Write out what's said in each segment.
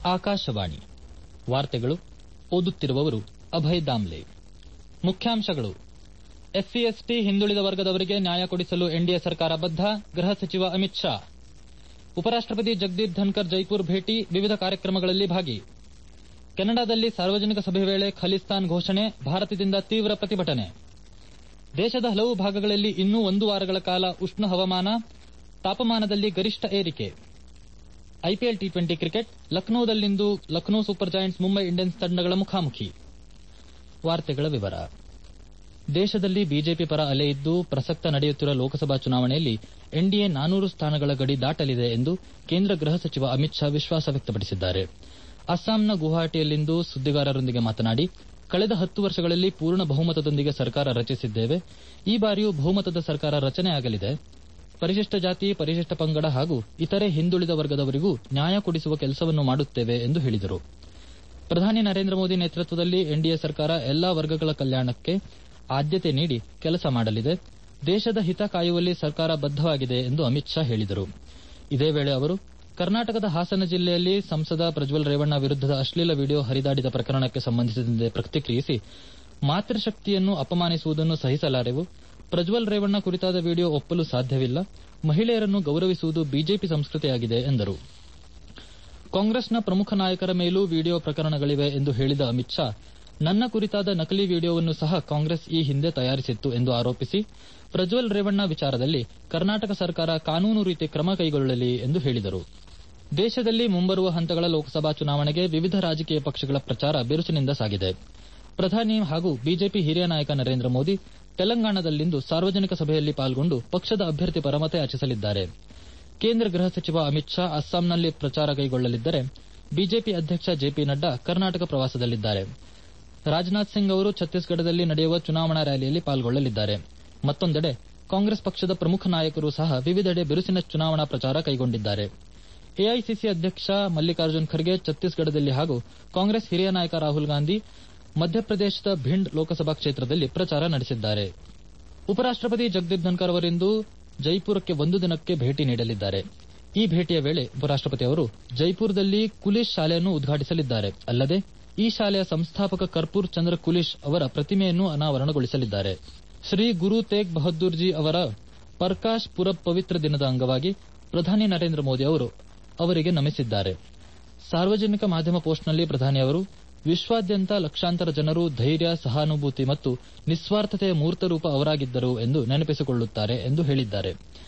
ಆಕಾಶವಾಣಿ ವಾರ್ತೆಗಳು ಓದುತ್ತಿರುವವರು ಅಭಯ್ ದಾಮ್ಲೆ ಮುಖ್ಯಾಂಶಗಳು ಎಸ್ಸಿಎಸ್ಟಿ ಹಿಂದುಳಿದ ವರ್ಗದವರಿಗೆ ನ್ಯಾಯ ಕೊಡಿಸಲು ಎನ್ಡಿಎ ಸರ್ಕಾರ ಬದ್ದ ಗೃಹ ಸಚಿವ ಅಮಿತ್ ಶಾ ಉಪರಾಷ್ಟಪತಿ ಜಗದೀಪ್ ಧನ್ಕರ್ ಜೈಪುರ್ ಭೇಟಿ ವಿವಿಧ ಕಾರ್ಯಕ್ರಮಗಳಲ್ಲಿ ಭಾಗಿ ಕೆನಡಾದಲ್ಲಿ ಸಾರ್ವಜನಿಕ ಸಭೆ ವೇಳೆ ಖಲಿಸ್ತಾನ್ ಘೋಷಣೆ ಭಾರತದಿಂದ ತೀವ್ರ ಪ್ರತಿಭಟನೆ ದೇಶದ ಹಲವು ಭಾಗಗಳಲ್ಲಿ ಇನ್ನೂ ಒಂದು ವಾರಗಳ ಕಾಲ ಉಷ್ಣ ಹವಾಮಾನ ತಾಪಮಾನದಲ್ಲಿ ಗರಿಷ್ಠ ಏರಿಕೆ ಐಪಿಎಲ್ ಟಿ ಟ್ವೆಂಟಿ ಕ್ರಿಕೆಟ್ ಲಕ್ನೋದಲ್ಲಿಂದು Lucknow Super Giants Mumbai Indians ತಂಡಗಳ ಮುಖಾಮುಖಿ ವಾರ್ತೆಗಳ ವಿವರ ದೇಶದಲ್ಲಿ ಬಿಜೆಪಿ ಪರ ಅಲೆ ಇದ್ದು ಪ್ರಸಕ್ತ ನಡೆಯುತ್ತಿರುವ ಲೋಕಸಭಾ ಚುನಾವಣೆಯಲ್ಲಿ ಎನ್ಡಿಎ ನಾನೂರು ಸ್ಥಾನಗಳ ಗಡಿ ದಾಟಲಿದೆ ಎಂದು ಕೇಂದ್ರ ಗೃಹ ಸಚಿವ ಅಮಿತ್ ಶಾ ವಿಶ್ವಾಸ ವ್ಯಕ್ತಪಡಿಸಿದ್ದಾರೆ ಅಸ್ಸಾಂನ ಗುವಾಹಟಿಯಲ್ಲಿಂದು ಸುದ್ದಿಗಾರರೊಂದಿಗೆ ಮಾತನಾಡಿ ಕಳೆದ ಹತ್ತು ವರ್ಷಗಳಲ್ಲಿ ಪೂರ್ಣ ಬಹುಮತದೊಂದಿಗೆ ಸರ್ಕಾರ ರಚಿಸಿದ್ದೇವೆ ಈ ಬಾರಿಯೂ ಬಹುಮತದ ಸರ್ಕಾರ ರಚನೆಯಾಗಲಿದೆ ಪರಿಶಿಷ್ಟ ಜಾತಿ ಪರಿಶಿಷ್ಟ ಪಂಗಡ ಹಾಗೂ ಇತರೆ ಹಿಂದುಳಿದ ವರ್ಗದವರಿಗೂ ನ್ಯಾಯ ಕೊಡಿಸುವ ಕೆಲಸವನ್ನು ಮಾಡುತ್ತೇವೆ ಎಂದು ಹೇಳಿದರು ಪ್ರಧಾನಿ ನರೇಂದ್ರ ಮೋದಿ ನೇತೃತ್ವದಲ್ಲಿ ಎನ್ಡಿಎ ಸರ್ಕಾರ ಎಲ್ಲಾ ವರ್ಗಗಳ ಕಲ್ಯಾಣಕ್ಕೆ ಆದ್ಯತೆ ನೀಡಿ ಕೆಲಸ ಮಾಡಲಿದೆ ದೇಶದ ಹಿತ ಕಾಯುವಲ್ಲಿ ಸರ್ಕಾರ ಬದ್ದವಾಗಿದೆ ಎಂದು ಅಮಿತ್ ಶಾ ಹೇಳಿದರು ಇದೇ ವೇಳೆ ಅವರು ಕರ್ನಾಟಕದ ಹಾಸನ ಜಿಲ್ಲೆಯಲ್ಲಿ ಸಂಸದ ಪ್ರಜ್ವಲ್ ರೇವಣ್ಣ ವಿರುದ್ದದ ಅಶ್ಲೀಲ ವಿಡಿಯೋ ಹರಿದಾಡಿದ ಪ್ರಕರಣಕ್ಕೆ ಸಂಬಂಧಿಸಿದಂತೆ ಪ್ರತಿಕ್ರಿಯಿಸಿ ಮಾತೃಶಕ್ತಿಯನ್ನು ಅಪಮಾನಿಸುವುದನ್ನು ಸಹಿಸಲಾರೆವು ಪ್ರಜ್ವಲ್ ರೇವಣ್ಣ ಕುರಿತಾದ ವಿಡಿಯೋ ಒಪ್ಪಲು ಸಾಧ್ಯವಿಲ್ಲ ಮಹಿಳೆಯರನ್ನು ಗೌರವಿಸುವುದು ಬಿಜೆಪಿ ಸಂಸ್ಕೃತಿಯಾಗಿದೆ ಎಂದರು ಕಾಂಗ್ರೆಸ್ನ ಪ್ರಮುಖ ನಾಯಕರ ಮೇಲೂ ವಿಡಿಯೋ ಪ್ರಕರಣಗಳಿವೆ ಎಂದು ಹೇಳಿದ ಅಮಿತ್ ಶಾ ನನ್ನ ಕುರಿತಾದ ನಕಲಿ ವಿಡಿಯೋವನ್ನು ಸಹ ಕಾಂಗ್ರೆಸ್ ಈ ಹಿಂದೆ ತಯಾರಿಸಿತ್ತು ಎಂದು ಆರೋಪಿಸಿ ಪ್ರಜ್ವಲ್ ರೇವಣ್ಣ ವಿಚಾರದಲ್ಲಿ ಕರ್ನಾಟಕ ಸರ್ಕಾರ ಕಾನೂನು ರೀತಿ ಕ್ರಮ ಕೈಗೊಳ್ಳಲಿ ಎಂದು ಹೇಳಿದರು ದೇಶದಲ್ಲಿ ಮುಂಬರುವ ಹಂತಗಳ ಲೋಕಸಭಾ ಚುನಾವಣೆಗೆ ವಿವಿಧ ರಾಜಕೀಯ ಪಕ್ಷಗಳ ಪ್ರಚಾರ ಬಿರುಸಿನಿಂದ ಸಾಗಿದೆ ಪ್ರಧಾನಿ ಹಾಗೂ ಬಿಜೆಪಿ ಹಿರಿಯ ನಾಯಕ ನರೇಂದ್ರ ಮೋದಿ ತೆಲಂಗಾಣದಲ್ಲಿಂದು ಸಾರ್ವಜನಿಕ ಸಭೆಯಲ್ಲಿ ಪಾಲ್ಗೊಂಡು ಪಕ್ಷದ ಅಭ್ಯರ್ಥಿ ಪರ ಮತಯಾಚಿಸಲಿದ್ದಾರೆ ಕೇಂದ್ರ ಗೃಹ ಸಚಿವ ಅಮಿತ್ ಶಾ ಅಸ್ಸಾಂನಲ್ಲಿ ಪ್ರಚಾರ ಕೈಗೊಳ್ಳಲಿದ್ದರೆ ಬಿಜೆಪಿ ಅಧ್ಯಕ್ಷ ಜೆಪಿ ನಡ್ಡಾ ಕರ್ನಾಟಕ ಪ್ರವಾಸದಲ್ಲಿದ್ದಾರೆ ರಾಜನಾಥ್ ಸಿಂಗ್ ಅವರು ಛತ್ತೀಸ್ಗಢದಲ್ಲಿ ನಡೆಯುವ ಚುನಾವಣಾ ರ್ಯಾಲಿಯಲ್ಲಿ ಪಾಲ್ಗೊಳ್ಳಲಿದ್ದಾರೆ ಮತ್ತೊಂದೆಡೆ ಕಾಂಗ್ರೆಸ್ ಪಕ್ಷದ ಪ್ರಮುಖ ನಾಯಕರು ಸಹ ವಿವಿಧೆಡೆ ಬಿರುಸಿನ ಚುನಾವಣಾ ಪ್ರಚಾರ ಕೈಗೊಂಡಿದ್ದಾರೆ ಎಐಸಿಸಿ ಅಧ್ಯಕ್ಷ ಮಲ್ಲಿಕಾರ್ಜುನ್ ಖರ್ಗೆ ಛತ್ತೀಸ್ಗಢದಲ್ಲಿ ಹಾಗೂ ಕಾಂಗ್ರೆಸ್ ಹಿರಿಯ ನಾಯಕ ರಾಹುಲ್ ಗಾಂಧಿ ಮಧ್ಯಪ್ರದೇಶದ ಭಿಂಡ್ ಲೋಕಸಭಾ ಕ್ಷೇತ್ರದಲ್ಲಿ ಪ್ರಚಾರ ನಡೆಸಿದ್ದಾರೆ ಉಪರಾಷ್ಟಪತಿ ಜಗದೀಪ್ ಧನ್ಕರ್ ಅವರಿಂದು ಜೈಪುರಕ್ಕೆ ಒಂದು ದಿನಕ್ಕೆ ಭೇಟಿ ನೀಡಲಿದ್ದಾರೆ ಈ ಭೇಟಿಯ ವೇಳೆ ಉಪರಾಷ್ಟಪತಿ ಅವರು ಜೈಪುರದಲ್ಲಿ ಕುಲಿಶ್ ಶಾಲೆಯನ್ನು ಉದ್ಘಾಟಿಸಲಿದ್ದಾರೆ ಅಲ್ಲದೆ ಈ ಶಾಲೆಯ ಸಂಸ್ಥಾಪಕ ಕರ್ಪೂರ್ ಚಂದ್ರ ಕುಲಿಶ್ ಅವರ ಪ್ರತಿಮೆಯನ್ನು ಅನಾವರಣಗೊಳಿಸಲಿದ್ದಾರೆ ಶ್ರೀ ಗುರು ತೇಗ್ ಬಹದ್ದೂರ್ ಜಿ ಅವರ ಪರ್ಕಾಶ್ ಪುರಬ್ ಪವಿತ್ರ ದಿನದ ಅಂಗವಾಗಿ ಪ್ರಧಾನಿ ನರೇಂದ್ರ ಮೋದಿ ಅವರು ಅವರಿಗೆ ನಮಿಸಿದ್ದಾರೆ ಸಾರ್ವಜನಿಕ ಮಾಧ್ಯಮ ಪೋಸ್ಟ್ನಲ್ಲಿ ಪ್ರಧಾನಿ ಅವರು ವಿಶ್ವಾದ್ಯಂತ ಲಕ್ಷಾಂತರ ಜನರು ಧೈರ್ಯ ಸಹಾನುಭೂತಿ ಮತ್ತು ನಿಸ್ವಾರ್ಥತೆಯ ಮೂರ್ತರೂಪ ಅವರಾಗಿದ್ದರು ಎಂದು ನೆನಪಿಸಿಕೊಳ್ಳುತ್ತಾರೆ ಎಂದು ಹೇಳಿದ್ದಾರೆ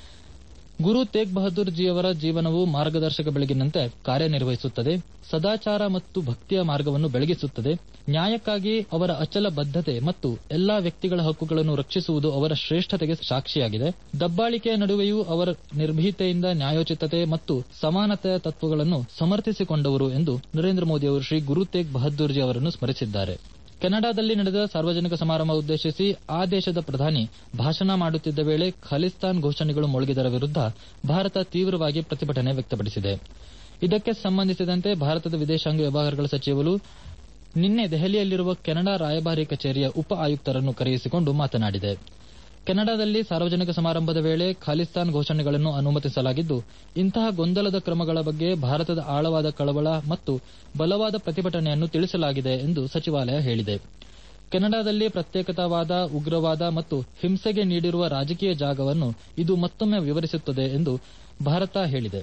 ಗುರು ತೇಗ್ ಬಹದ್ದೂರ್ ಜಿ ಅವರ ಜೀವನವು ಮಾರ್ಗದರ್ಶಕ ಬೆಳಗಿನಂತೆ ಕಾರ್ಯನಿರ್ವಹಿಸುತ್ತದೆ ಸದಾಚಾರ ಮತ್ತು ಭಕ್ತಿಯ ಮಾರ್ಗವನ್ನು ಬೆಳಗಿಸುತ್ತದೆ ನ್ಯಾಯಕ್ಕಾಗಿ ಅವರ ಅಚಲ ಬದ್ದತೆ ಮತ್ತು ಎಲ್ಲಾ ವ್ಯಕ್ತಿಗಳ ಹಕ್ಕುಗಳನ್ನು ರಕ್ಷಿಸುವುದು ಅವರ ಶ್ರೇಷ್ಠತೆಗೆ ಸಾಕ್ಷಿಯಾಗಿದೆ ದಬ್ಬಾಳಿಕೆಯ ನಡುವೆಯೂ ಅವರ ನಿರ್ಭೀತೆಯಿಂದ ನ್ಯಾಯೋಚಿತತೆ ಮತ್ತು ಸಮಾನತೆಯ ತತ್ವಗಳನ್ನು ಸಮರ್ಥಿಸಿಕೊಂಡವರು ಎಂದು ನರೇಂದ್ರ ಮೋದಿ ಅವರು ಶ್ರೀ ಗುರು ತೇಗ್ ಬಹದ್ದೂರ್ ಜಿ ಅವರನ್ನು ಸ್ಮರಿಸಿದ್ದಾರೆ ಕೆನಡಾದಲ್ಲಿ ನಡೆದ ಸಾರ್ವಜನಿಕ ಸಮಾರಂಭ ಉದ್ದೇಶಿಸಿ ಆ ದೇಶದ ಪ್ರಧಾನಿ ಭಾಷಣ ಮಾಡುತ್ತಿದ್ದ ವೇಳೆ ಖಲಿಸ್ತಾನ್ ಘೋಷಣೆಗಳು ಮೊಳಗಿದರ ವಿರುದ್ದ ಭಾರತ ತೀವ್ರವಾಗಿ ಪ್ರತಿಭಟನೆ ವ್ಯಕ್ತಪಡಿಸಿದೆ ಇದಕ್ಕೆ ಸಂಬಂಧಿಸಿದಂತೆ ಭಾರತದ ವಿದೇಶಾಂಗ ವ್ಯವಹಾರಗಳ ಸಚಿವರು ನಿನ್ನೆ ದೆಹಲಿಯಲ್ಲಿರುವ ಕೆನಡಾ ರಾಯಭಾರಿ ಕಚೇರಿಯ ಉಪ ಆಯುಕ್ತರನ್ನು ಕರೆಯಿಸಿಕೊಂಡು ಮಾತನಾಡಿದೆ ಕೆನಡಾದಲ್ಲಿ ಸಾರ್ವಜನಿಕ ಸಮಾರಂಭದ ವೇಳೆ ಖಾಲಿಸ್ತಾನ್ ಘೋಷಣೆಗಳನ್ನು ಅನುಮತಿಸಲಾಗಿದ್ದು ಇಂತಹ ಗೊಂದಲದ ಕ್ರಮಗಳ ಬಗ್ಗೆ ಭಾರತದ ಆಳವಾದ ಕಳವಳ ಮತ್ತು ಬಲವಾದ ಪ್ರತಿಭಟನೆಯನ್ನು ತಿಳಿಸಲಾಗಿದೆ ಎಂದು ಸಚಿವಾಲಯ ಹೇಳಿದೆ ಕೆನಡಾದಲ್ಲಿ ಪ್ರತ್ಯೇಕತಾವಾದ ಉಗ್ರವಾದ ಮತ್ತು ಹಿಂಸೆಗೆ ನೀಡಿರುವ ರಾಜಕೀಯ ಜಾಗವನ್ನು ಇದು ಮತ್ತೊಮ್ಮೆ ವಿವರಿಸುತ್ತದೆ ಎಂದು ಭಾರತ ಹೇಳಿದೆ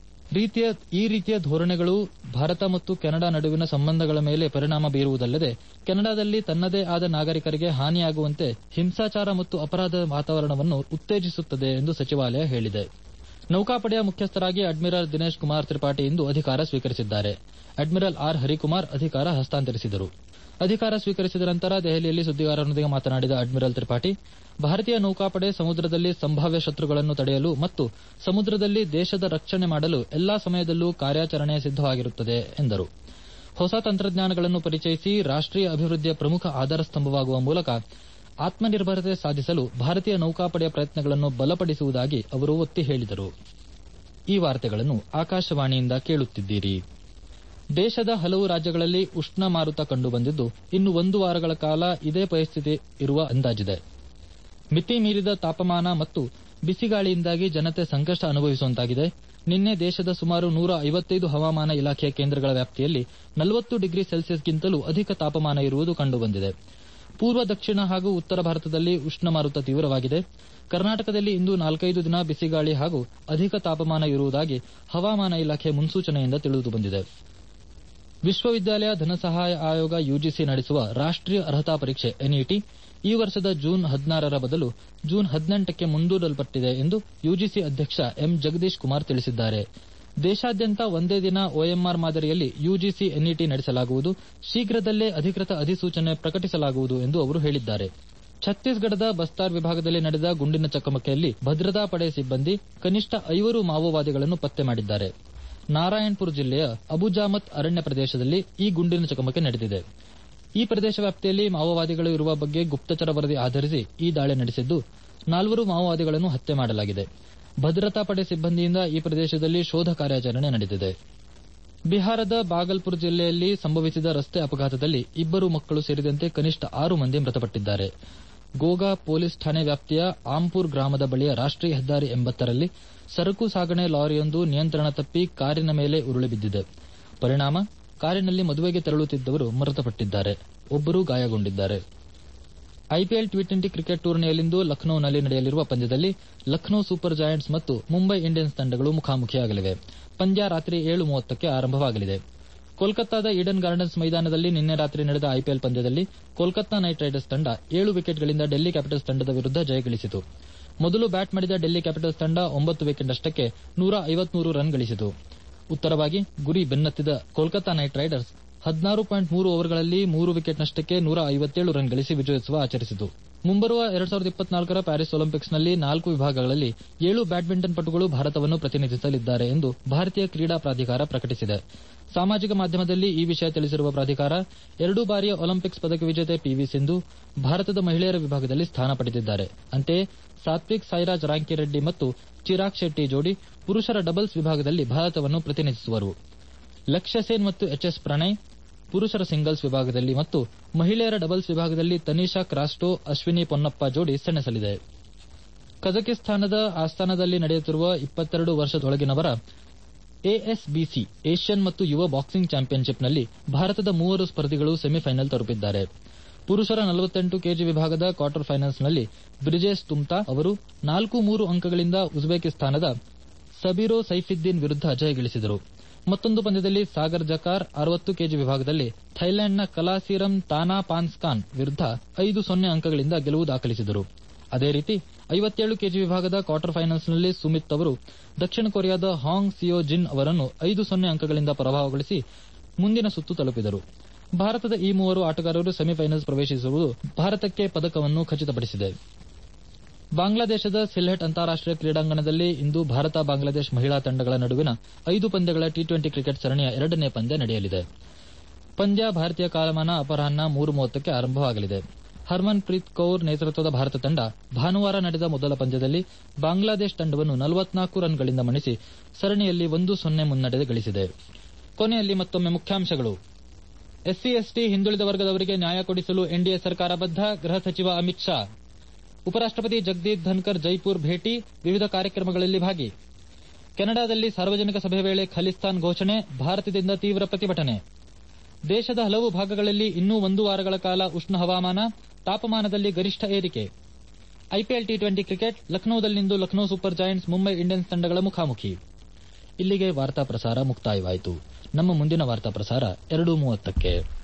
ಈ ರೀತಿಯ ಧೋರಣೆಗಳು ಭಾರತ ಮತ್ತು ಕೆನಡಾ ನಡುವಿನ ಸಂಬಂಧಗಳ ಮೇಲೆ ಪರಿಣಾಮ ಬೀರುವುದಲ್ಲದೆ ಕೆನಡಾದಲ್ಲಿ ತನ್ನದೇ ಆದ ನಾಗರಿಕರಿಗೆ ಹಾನಿಯಾಗುವಂತೆ ಹಿಂಸಾಚಾರ ಮತ್ತು ಅಪರಾಧ ವಾತಾವರಣವನ್ನು ಉತ್ತೇಜಿಸುತ್ತದೆ ಎಂದು ಸಚಿವಾಲಯ ಹೇಳಿದೆ ನೌಕಾಪಡೆಯ ಮುಖ್ಯಸ್ಥರಾಗಿ ಅಡ್ಮಿರಲ್ ದಿನೇಶ್ ಕುಮಾರ್ ತ್ರಿಪಾಠಿ ಇಂದು ಅಧಿಕಾರ ಸ್ವೀಕರಿಸಿದ್ದಾರೆ ಅಡ್ಮಿರಲ್ ಆರ್ ಹರಿಕುಮಾರ್ ಅಧಿಕಾರ ಹಸ್ತಾಂತರಿಸಿದರು ಅಧಿಕಾರ ಸ್ವೀಕರಿಸಿದ ನಂತರ ದೆಹಲಿಯಲ್ಲಿ ಸುದ್ದಿಗಾರರೊಂದಿಗೆ ಮಾತನಾಡಿದ ಅಡ್ಮಿರಲ್ ತ್ರಿಪಾಠಿ ಭಾರತೀಯ ನೌಕಾಪಡೆ ಸಮುದ್ರದಲ್ಲಿ ಸಂಭಾವ್ಯ ಶತ್ರುಗಳನ್ನು ತಡೆಯಲು ಮತ್ತು ಸಮುದ್ರದಲ್ಲಿ ದೇಶದ ರಕ್ಷಣೆ ಮಾಡಲು ಎಲ್ಲಾ ಸಮಯದಲ್ಲೂ ಕಾರ್ಯಾಚರಣೆ ಸಿದ್ದವಾಗಿರುತ್ತದೆ ಎಂದರು ಹೊಸ ತಂತ್ರಜ್ಞಾನಗಳನ್ನು ಪರಿಚಯಿಸಿ ರಾಷ್ಟೀಯ ಅಭಿವೃದ್ಧಿಯ ಪ್ರಮುಖ ಆಧಾರ ಸ್ತಂಭವಾಗುವ ಮೂಲಕ ಆತ್ಮನಿರ್ಭರತೆ ಸಾಧಿಸಲು ಭಾರತೀಯ ನೌಕಾಪಡೆಯ ಪ್ರಯತ್ನಗಳನ್ನು ಬಲಪಡಿಸುವುದಾಗಿ ಅವರು ಒತ್ತಿ ಹೇಳಿದರು ಈ ವಾರ್ತೆಗಳನ್ನು ಆಕಾಶವಾಣಿಯಿಂದ ಕೇಳುತ್ತಿದ್ದೀರಿ ದೇಶದ ಹಲವು ರಾಜ್ಯಗಳಲ್ಲಿ ಉಷ್ಣ ಮಾರುತ ಕಂಡುಬಂದಿದ್ದು ಇನ್ನು ಒಂದು ವಾರಗಳ ಕಾಲ ಇದೇ ಪರಿಸ್ಥಿತಿ ಇರುವ ಅಂದಾಜಿದೆ ಮಿತಿ ಮೀರಿದ ತಾಪಮಾನ ಮತ್ತು ಬಿಸಿಗಾಳಿಯಿಂದಾಗಿ ಜನತೆ ಸಂಕಷ್ಟ ಅನುಭವಿಸುವಂತಾಗಿದೆ ನಿನ್ನೆ ದೇಶದ ಸುಮಾರು ನೂರ ಐವತ್ತೈದು ಹವಾಮಾನ ಇಲಾಖೆಯ ಕೇಂದ್ರಗಳ ವ್ಯಾಪ್ತಿಯಲ್ಲಿ ನಲವತ್ತು ಡಿಗ್ರಿ ಸೆಲ್ಸಿಯಸ್ಗಿಂತಲೂ ಅಧಿಕ ತಾಪಮಾನ ಇರುವುದು ಕಂಡುಬಂದಿದೆ ಪೂರ್ವ ದಕ್ಷಿಣ ಹಾಗೂ ಉತ್ತರ ಭಾರತದಲ್ಲಿ ಉಷ್ಣಮಾರುತ ತೀವ್ರವಾಗಿದೆ ಕರ್ನಾಟಕದಲ್ಲಿ ಇಂದು ನಾಲ್ಕೈದು ದಿನ ಬಿಸಿಗಾಳಿ ಹಾಗೂ ಅಧಿಕ ತಾಪಮಾನ ಇರುವುದಾಗಿ ಹವಾಮಾನ ಇಲಾಖೆ ಮುನ್ಸೂಚನೆಯಿಂದ ತಿಳಿದುಬಂದಿದೆ ವಿಶ್ವವಿದ್ಯಾಲಯ ಧನಸಹಾಯ ಆಯೋಗ ಯುಜಿಸಿ ನಡೆಸುವ ರಾಷ್ಟೀಯ ಅರ್ಹತಾ ಪರೀಕ್ಷೆ ಎನ್ಇಟಿ ಈ ವರ್ಷದ ಜೂನ್ ಹದಿನಾರರ ಬದಲು ಜೂನ್ ಹದಿನೆಂಟಕ್ಕೆ ಮುಂದೂಡಲ್ಪಟ್ಟಿದೆ ಎಂದು ಯುಜಿಸಿ ಅಧ್ಯಕ್ಷ ಎಂ ಜಗದೀಶ್ ಕುಮಾರ್ ತಿಳಿಸಿದ್ದಾರೆ ದೇಶಾದ್ಯಂತ ಒಂದೇ ದಿನ ಒಎಂಆರ್ ಮಾದರಿಯಲ್ಲಿ ಯುಜಿಸಿ ಎನ್ಇಟಿ ನಡೆಸಲಾಗುವುದು ಶೀಘ್ರದಲ್ಲೇ ಅಧಿಕೃತ ಅಧಿಸೂಚನೆ ಪ್ರಕಟಿಸಲಾಗುವುದು ಎಂದು ಅವರು ಹೇಳಿದ್ದಾರೆ ಛತ್ತೀಸ್ಗಢದ ಬಸ್ತಾರ್ ವಿಭಾಗದಲ್ಲಿ ನಡೆದ ಗುಂಡಿನ ಚಕಮಕಿಯಲ್ಲಿ ಭದ್ರತಾ ಪಡೆ ಸಿಬ್ಬಂದಿ ಕನಿಷ್ಠ ಐವರು ಮಾವೋವಾದಿಗಳನ್ನು ಪತ್ತೆ ಮಾಡಿದ್ದಾರೆ ನಾರಾಯಣ್ಪುರ ಜಿಲ್ಲೆಯ ಅಬುಜಾಮತ್ ಅರಣ್ಯ ಪ್ರದೇಶದಲ್ಲಿ ಈ ಗುಂಡಿನ ಚಕಮಕಿ ನಡೆದಿದೆ ಈ ಪ್ರದೇಶ ವ್ಯಾಪ್ತಿಯಲ್ಲಿ ಮಾವೋವಾದಿಗಳು ಇರುವ ಬಗ್ಗೆ ಗುಪ್ತಚರ ವರದಿ ಆಧರಿಸಿ ಈ ದಾಳಿ ನಡೆಸಿದ್ದು ನಾಲ್ವರು ಮಾವೋವಾದಿಗಳನ್ನು ಹತ್ಯೆ ಮಾಡಲಾಗಿದೆ ಭದ್ರತಾ ಪಡೆ ಸಿಬ್ಬಂದಿಯಿಂದ ಈ ಪ್ರದೇಶದಲ್ಲಿ ಶೋಧ ಕಾರ್ಯಾಚರಣೆ ನಡೆದಿದೆ ಬಿಹಾರದ ಬಾಗಲ್ಪುರ್ ಜಿಲ್ಲೆಯಲ್ಲಿ ಸಂಭವಿಸಿದ ರಸ್ತೆ ಅಪಘಾತದಲ್ಲಿ ಇಬ್ಬರು ಮಕ್ಕಳು ಸೇರಿದಂತೆ ಕನಿಷ್ಠ ಆರು ಮಂದಿ ಮೃತಪಟ್ಟಿದ್ದಾರೆ ಗೋಗಾ ಪೊಲೀಸ್ ಠಾಣೆ ವ್ಯಾಪ್ತಿಯ ಆಂಪುರ್ ಗ್ರಾಮದ ಬಳಿಯ ರಾಷ್ಟೀಯ ಹೆದ್ದಾರಿ ಎಂಬತ್ತರಲ್ಲಿ ಸರಕು ಸಾಗಣೆ ಲಾರಿಯೊಂದು ನಿಯಂತ್ರಣ ತಪ್ಪಿ ಕಾರಿನ ಮೇಲೆ ಉರುಳಿ ಬಿದ್ದಿದೆ ಪರಿಣಾಮ ಕಾರಿನಲ್ಲಿ ಮದುವೆಗೆ ತೆರಳುತ್ತಿದ್ದವರು ಮೃತಪಟ್ಟಿದ್ದಾರೆ ಒಬ್ಬರು ಗಾಯಗೊಂಡಿದ್ದಾರೆ ಐಪಿಎಲ್ ಟಿ ಟ್ವೆಂಟಿ ಕ್ರಿಕೆಟ್ ಟೂರ್ನಿಯಲ್ಲಿಂದು ಲಖನೌನಲ್ಲಿ ನಡೆಯಲಿರುವ ಪಂದ್ಯದಲ್ಲಿ ಲಖನೌ ಸೂಪರ್ ಜಾಯಂಟ್ಸ್ ಮತ್ತು ಮುಂಬೈ ಇಂಡಿಯನ್ಸ್ ತಂಡಗಳು ಮುಖಾಮುಖಿಯಾಗಲಿವೆ ಪಂದ್ಯ ರಾತ್ರಿ ಏಳು ಮೂವತ್ತಕ್ಕೆ ಆರಂಭವಾಗಲಿದೆ ಕೋಲ್ಕತ್ತಾದ ಈಡನ್ ಗಾರ್ಡನ್ಸ್ ಮೈದಾನದಲ್ಲಿ ನಿನ್ನೆ ರಾತ್ರಿ ನಡೆದ ಐಪಿಎಲ್ ಪಂದ್ಯದಲ್ಲಿ ಕೋಲ್ಕತ್ತಾ ನೈಟ್ ರೈಡರ್ಸ್ ತಂಡ ಏಳು ವಿಕೆಟ್ಗಳಿಂದ ಡೆಲ್ಲಿ ಕ್ಯಾಪಿಟಲ್ಸ್ ತಂಡದ ವಿರುದ್ಧ ಜಯಗಳಿಸಿತು ಮೊದಲು ಬ್ಯಾಟ್ ಮಾಡಿದ ಡೆಲ್ಲಿ ಕ್ಯಾಪಿಟಲ್ಸ್ ತಂಡ ಒಂಬತ್ತು ವಿಕೆಟ್ ನಷ್ಟಕ್ಕೆ ನೂರ ಐವತ್ಮೂರು ರನ್ ಗಳಿಸಿತು ಉತ್ತರವಾಗಿ ಗುರಿ ಬೆನ್ನತ್ತಿದ ಕೋಲ್ಕತ್ತಾ ನೈಟ್ ರೈಡರ್ಸ್ ಹದಿನಾರು ಪಾಯಿಂಟ್ ಮೂರು ಓವರ್ಗಳಲ್ಲಿ ಮೂರು ವಿಕೆಟ್ ನಷ್ಟಕ್ಕೆ ನೂರ ಐವತ್ತೇಳು ರನ್ ಗಳಿಸಿ ವಿಜಯೋತ್ಸವ ಆಚರಿಸಿತು ಮುಂಬರುವ ಎರಡ್ ಸಾವಿರದ ಇಪ್ಪತ್ನಾಲ್ಕರ ಪ್ಯಾರಿಸ್ ಒಲಿಂಪಿಕ್ಸ್ನಲ್ಲಿ ನಾಲ್ಕು ವಿಭಾಗಗಳಲ್ಲಿ ಏಳು ಬ್ಯಾಡ್ಮಿಂಟನ್ ಪಟುಗಳು ಭಾರತವನ್ನು ಪ್ರತಿನಿಧಿಸಲಿದ್ದಾರೆ ಎಂದು ಭಾರತೀಯ ಕ್ರೀಡಾ ಪ್ರಾಧಿಕಾರ ಪ್ರಕಟಿಸಿದೆ ಸಾಮಾಜಿಕ ಮಾಧ್ಯಮದಲ್ಲಿ ಈ ವಿಷಯ ತಿಳಿಸಿರುವ ಪ್ರಾಧಿಕಾರ ಎರಡು ಬಾರಿಯ ಒಲಿಂಪಿಕ್ಸ್ ಪದಕ ವಿಜೇತೆ ಪಿವಿ ಸಿಂಧು ಭಾರತದ ಮಹಿಳೆಯರ ವಿಭಾಗದಲ್ಲಿ ಸ್ಥಾನ ಪಡೆದಿದ್ದಾರೆ ಅಂತೆಯೇ ಸಾತ್ವಿಕ್ ಸಾಯಿರಾಜ್ ರಾಂಕಿರೆಡ್ಡಿ ಮತ್ತು ಚಿರಾಗ್ ಶೆಟ್ಟಿ ಜೋಡಿ ಪುರುಷರ ಡಬಲ್ಸ್ ವಿಭಾಗದಲ್ಲಿ ಭಾರತವನ್ನು ಪ್ರತಿನಿಧಿಸುವರು ಲಕ್ಷ್ಯ ಸೇನ್ ಮತ್ತು ಎಚ್ಎಸ್ ಪ್ರಣಯ್ ಪುರುಷರ ಸಿಂಗಲ್ಸ್ ವಿಭಾಗದಲ್ಲಿ ಮತ್ತು ಮಹಿಳೆಯರ ಡಬಲ್ಸ್ ವಿಭಾಗದಲ್ಲಿ ತನಿಷಾ ಕ್ರಾಸ್ಟೋ ಅಶ್ವಿನಿ ಪೊನ್ನಪ್ಪ ಜೋಡಿ ಸೆಣಸಲಿದೆ ಕಜಕಿಸ್ತಾನದ ಆಸ್ಥಾನದಲ್ಲಿ ನಡೆಯುತ್ತಿರುವ ಇಪ್ಪತ್ತೆರಡು ವರ್ಷದೊಳಗಿನವರ ಎಎಸ್ಬಿಸಿ ಏಷ್ಯನ್ ಮತ್ತು ಯುವ ಬಾಕ್ಸಿಂಗ್ ಚಾಂಪಿಯನ್ಶಿಪ್ನಲ್ಲಿ ಭಾರತದ ಮೂವರು ಸ್ಪರ್ಧಿಗಳು ಸೆಮಿಫೈನಲ್ ತಲುಪಿದ್ದಾರೆ ಪುರುಷರ ನಲವತ್ತೆಂಟು ಕೆಜಿ ವಿಭಾಗದ ಕ್ವಾರ್ಟರ್ ಫೈನಲ್ಸ್ನಲ್ಲಿ ಬ್ರಿಜೇಶ್ ತುಮ್ತಾ ಅವರು ನಾಲ್ಕು ಮೂರು ಅಂಕಗಳಿಂದ ಉಜ್ಬೇಕಿಸ್ತಾನದ ಸಬಿರೋ ಸೈಫಿದ್ದೀನ್ ವಿರುದ್ಧ ಜಯಗಳಿಸಿದರು ಮತ್ತೊಂದು ಪಂದ್ಯದಲ್ಲಿ ಸಾಗರ್ ಜಕಾರ್ ಅರವತ್ತು ಕೆಜಿ ವಿಭಾಗದಲ್ಲಿ ಥೈಲ್ಯಾಂಡ್ನ ಕಲಾಸಿರಂ ತಾನಾ ಪಾನ್ಸ್ಕಾನ್ ವಿರುದ್ಧ ಐದು ಸೊನ್ನೆ ಅಂಕಗಳಿಂದ ಗೆಲುವು ದಾಖಲಿಸಿದರು ಅದೇ ರೀತಿ ಐವತ್ತೇಳು ಕೆಜಿ ವಿಭಾಗದ ಕ್ವಾರ್ಟರ್ ಫೈನಲ್ಸ್ನಲ್ಲಿ ಸುಮಿತ್ ಅವರು ದಕ್ಷಿಣ ಕೊರಿಯಾದ ಹಾಂಗ್ ಸಿಯೋ ಜಿನ್ ಅವರನ್ನು ಐದು ಸೊನ್ನೆ ಅಂಕಗಳಿಂದ ಪರಾಭವಗೊಳಿಸಿ ಮುಂದಿನ ಸುತ್ತು ತಲುಪಿದರು ಭಾರತದ ಈ ಮೂವರು ಆಟಗಾರರು ಸೆಮಿಫೈನಲ್ಸ್ ಪ್ರವೇಶಿಸುವುದು ಭಾರತಕ್ಕೆ ಪದಕವನ್ನು ಖಚಿತಪಡಿಸಿದೆ ಬಾಂಗ್ಲಾದೇಶದ ಸಿಲ್ಹೆಟ್ ಅಂತಾರಾಷ್ಟೀಯ ಕ್ರೀಡಾಂಗಣದಲ್ಲಿ ಇಂದು ಭಾರತ ಬಾಂಗ್ಲಾದೇಶ ಮಹಿಳಾ ತಂಡಗಳ ನಡುವಿನ ಐದು ಪಂದ್ಯಗಳ ಟಿ ಟ್ವೆಂಟಿ ಕ್ರಿಕೆಟ್ ಸರಣಿಯ ಎರಡನೇ ಪಂದ್ಯ ನಡೆಯಲಿದೆ ಪಂದ್ಯ ಭಾರತೀಯ ಕಾಲಮಾನ ಅಪರಾಹ್ನ ಮೂರು ಮೂವತ್ತಕ್ಕೆ ಆರಂಭವಾಗಲಿದೆ ಹರ್ಮನ್ ಪ್ರೀತ್ ಕೌರ್ ನೇತೃತ್ವದ ಭಾರತ ತಂಡ ಭಾನುವಾರ ನಡೆದ ಮೊದಲ ಪಂದ್ಯದಲ್ಲಿ ಬಾಂಗ್ಲಾದೇಶ ತಂಡವನ್ನು ನಲವತ್ನಾಲ್ಕು ರನ್ಗಳಿಂದ ಮಣಿಸಿ ಸರಣಿಯಲ್ಲಿ ಒಂದು ಸೊನ್ನೆ ಮುನ್ನಡೆ ಗಳಿಸಿದೆ ಕೊನೆಯಲ್ಲಿ ಮತ್ತೊಮ್ಮೆ ಮುಖ್ಯಾಂಶಗಳು ಎಸ್ಸಿ ಎಸ್ಟಿ ಹಿಂದುಳಿದ ವರ್ಗದವರಿಗೆ ನ್ಯಾಯ ಕೊಡಿಸಲು ಎನ್ಡಿಎ ಸರ್ಕಾರ ಬದ್ಧ ಗೃಹ ಸಚಿವ ಅಮಿತ್ ಶಾ ಉಪರಾಷ್ಟಪತಿ ಜಗದೀಪ್ ಧನ್ಕರ್ ಜೈಪುರ್ ಭೇಟಿ ವಿವಿಧ ಕಾರ್ಯಕ್ರಮಗಳಲ್ಲಿ ಭಾಗಿ ಕೆನಡಾದಲ್ಲಿ ಸಾರ್ವಜನಿಕ ಸಭೆ ವೇಳೆ ಖಲಿಸ್ತಾನ್ ಘೋಷಣೆ ಭಾರತದಿಂದ ತೀವ್ರ ಪ್ರತಿಭಟನೆ ದೇಶದ ಹಲವು ಭಾಗಗಳಲ್ಲಿ ಇನ್ನೂ ಒಂದು ವಾರಗಳ ಕಾಲ ಉಷ್ಣ ಹವಾಮಾನ ತಾಪಮಾನದಲ್ಲಿ ಗರಿಷ್ಠ ಏರಿಕೆ ಐಪಿಎಲ್ ಟಿ ಟ್ವೆಂಟಿ ಕ್ರಿಕೆಟ್ ಲಖನೌದಲ್ಲಿಂದು Lucknow Super Giants Mumbai Indians ತಂಡಗಳ ಮುಖಾಮುಖಿ ಇಲ್ಲಿಗೆ ವಾರ್ತಾ ಪ್ರಸಾರ ಮುಕ್ತಾಯವಾಯಿತು ನಮ್ಮ ಮುಂದಿನ ವಾರ್ತಾ ಪ್ರಸಾರ ಎರಡು ಮೂವತ್ತಕ್ಕೆ